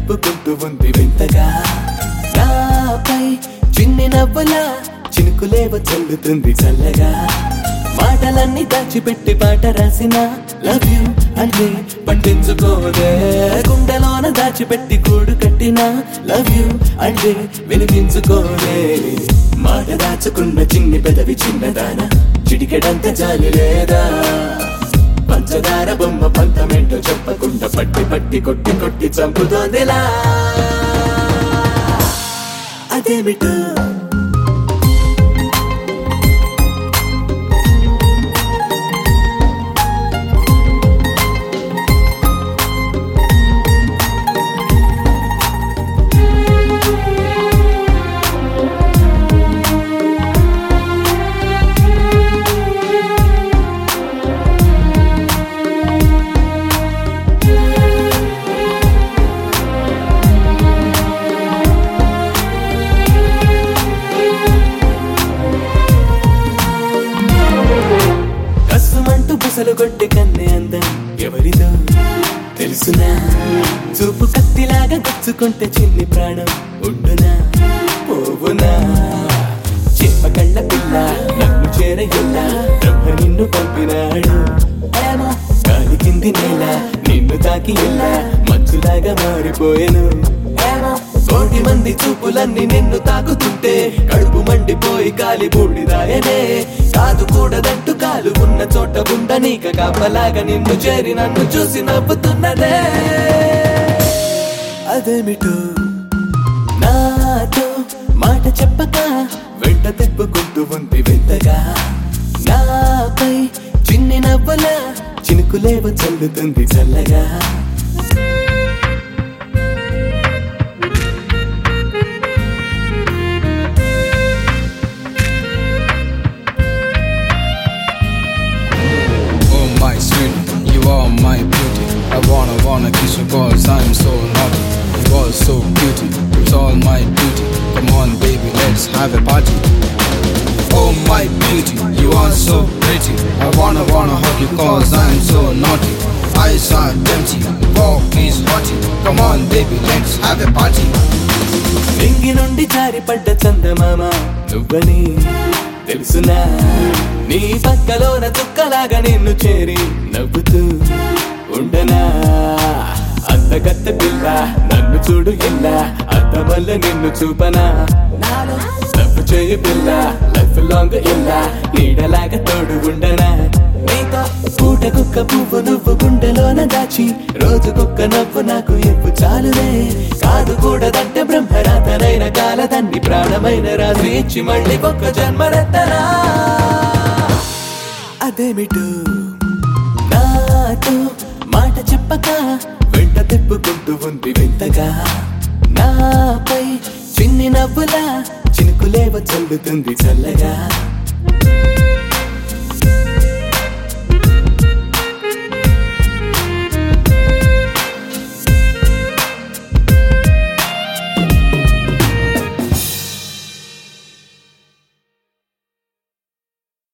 తిప్పుకుంటూ ఉంది వింతగా నాపై చిన్ని నవ్వులా చినుకులేవ చల్లుతుంది చల్లగా మాటలన్నీ దాచిపెట్టి పాట రాసిన లవ్ యూ అంటే పట్టించుకోదే గుండెలోన దాచిపెట్టి కూడు కట్టిన లవ్ యూ అంటే వినిపించుకోదే మాట దాచుకున్న చిన్ని పెదవి చిన్నదాన చిటికెడంత జాలి లేదా పంచదార బొమ్మ పంతమేంటో చెప్పకుండా పట్టి పట్టి కొట్టి కొట్టి చంపుతోందిలా అదేమిటో కసుమంటూ బుసలు కొట్టి కన్నే అందం ఎవరిదో తెలుసునా చూపు కత్తిలాగా గుచ్చుకుంటే చిన్ని ప్రాణం ఉండునా పోవునా చేప కళ్ళ పిల్ల నన్ను చేరయ్యల్లా బ్రహ్మ నిన్ను పంపినాడు ఏమో గాలి కింది నేల నిన్ను తాకి ఎల్లా మంచులాగా మారిపోయాను ఏమో కోటి మంది చూపులన్నీ నిన్ను తాకుతుంటే కడుపు మండిపోయి కాలి బూడిదాయనే కాదు కూడదంటూ కాలు ఉన్న చోట ఉండనీక కాపలాగా నిన్ను చేరి నన్ను చూసి నవ్వుతున్నదే అదేమిటో నాతో మాట చెప్పక వెంట తిప్పుకుంటూ ఉంది వింతగా నాపై చిన్ని నవ్వుల చినుకులేవ చల్లుతుంది చల్లగా Oh my sweet, you are my beauty. I wanna wanna kiss you cause I'm so naughty. You are so beauty, it's all my duty. Come on baby, let's have a party. Oh my beauty, you are so pretty. I wanna wanna hug you cause I'm so naughty. Eyes are empty, walk is hotty. Come on baby, let's have a party. నింగి నుండి జారిపడ్డ చందమామ నువ్వని తెలుసునా నీ పక్కలోన చుక్కలాగా నిన్ను చేరి నవ్వుతూ ఉండనా అందగత్త పిల్ల నన్ను చూడు ఇలా అద్దం వల్ల నిన్ను చూపనా తప్పు చేయి పిల్ల లైఫ్ లాంగ్ ఇలా నీడలాగా తోడు ఉండనా నీతో పూట కుక్క పువ్వు నువ్వు గుండెలోన దాచి రోజు కుక్క నవ్వు నాకు ఎప్పు చాలుదే కాదు కూడదంటే బ్రహ్మరాతనైన కాలదన్ని ప్రాణమైన రాజు ఇచ్చి మళ్ళీ ఒక్క జన్మరెత్తనా అదేమిటో నాతో మాట చెప్పక వెంట తిప్పుకుంటూ ఉంది వింతగా నాపై చిన్ని నవ్వులా చినుకులేవ చల్లుతుంది చల్లగా